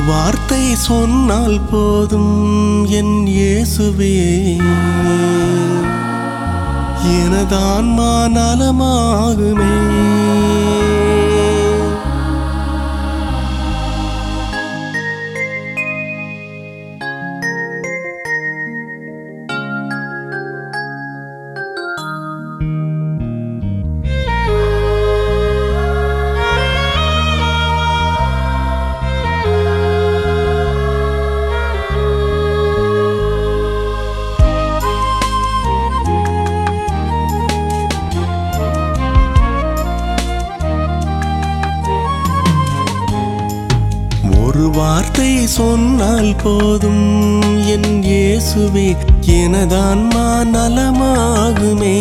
வார்த்தை சொன்னால் போதும் என் இயேசுவே எனது ஆன்மா நலமாகுமே ஒரு வார்த்தை சொன்னால் போதும் என் இயேசுவே எனது ஆன்மா நலமாகுமே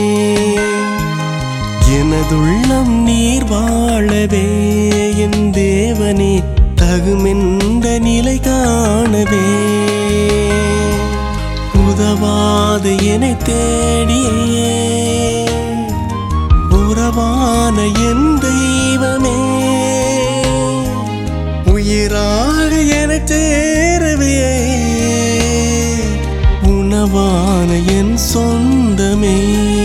எனதுள்ளம் நீர் வாழவே என் தேவனே தகுமென்ற நிலை காணவே உதவாத என்னை தேடியே உறவான என் தெய்வமே உயிராக என சேரவே உணவான என் சொந்தமே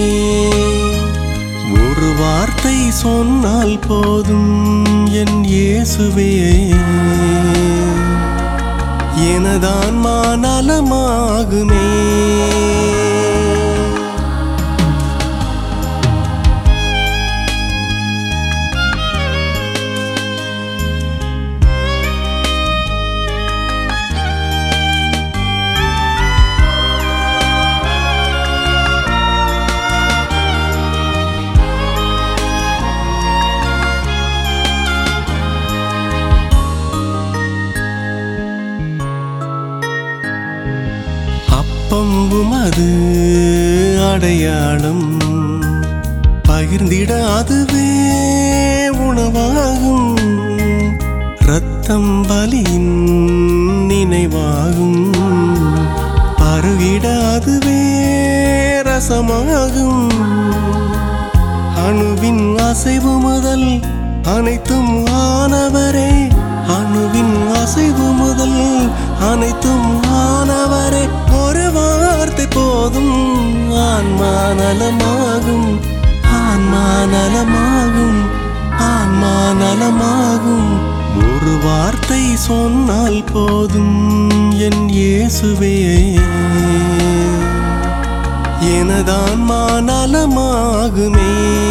ஒரு வார்த்தை சொன்னால் போதும் என் இயேசுவே எனதான்மா நலமாகுமே அப்பம் உமது அடையாளம் பகிர்ந்திட அதுவே உணவாகும் ரத்தம் பலியின் நினைவாகும் பருகிட அதுவே ரசமாகும் அணுவின் அசைவு முதல் அனைத்தும் ஆனவரே அணுவின் அசைவு முதல் அனைத்தும் ஆனவரே ஒரு வார்த்தை போதும் ஆன்மா நலமாகும் ஆன்மா நலமாகும் ஆன்மா நலமாகும் ஒரு வார்த்தை சொன்னால் போதும் என் இயேசுவே எனதான்மா நலமாகுமே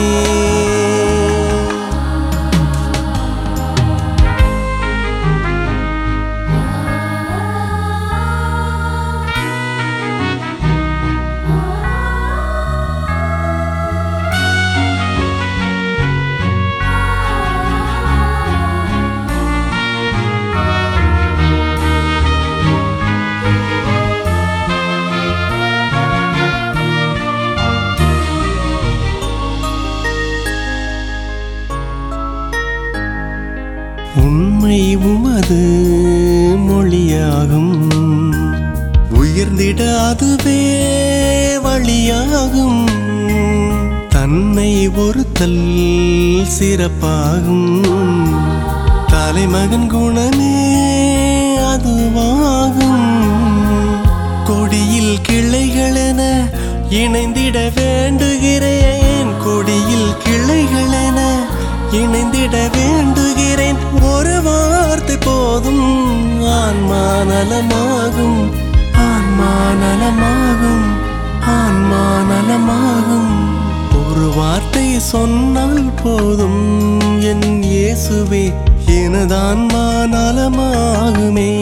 உண்மை உமது மொழியாகும் உயர்ந்திட அதுவே வழியாகும் தன்னை ஒருத்தல் சிறப்பாகும் தலைமகன் குணமே அதுவாகும் கொடியில் கிளைகளென இணைந்திட வேண்டுகிறேன் கொடியில் கிளைகளென இணைந்திட வேண்டுகிறேன் ஒரு வார்த்தை போதும் ஆன்மா நலமாகும் ஆன்மா நலமாகும் ஆன்மா நலமாகும் ஒரு வார்த்தை சொன்னால் போதும் என் இயேசுவே எனதான்மா நலமாகுமே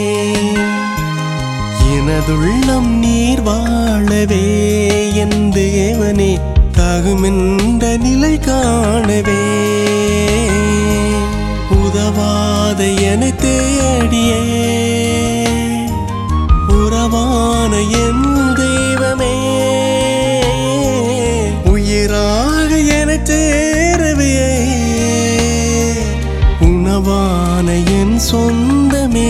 எனதுள்ளம் நீர் வாழவே என் தேவனே தகுமென்ற நிலை காணவே உதவாத என தேடியே உறவான என் தெய்வமே உயிராக என சேரவே உணவான என் சொந்தமே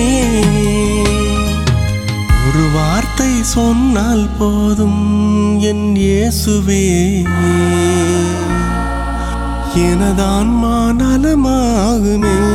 ஒரு வார்த்தை சொன்னால் போதும் என் இயேசுவே எனதான்மா நலமாகுமே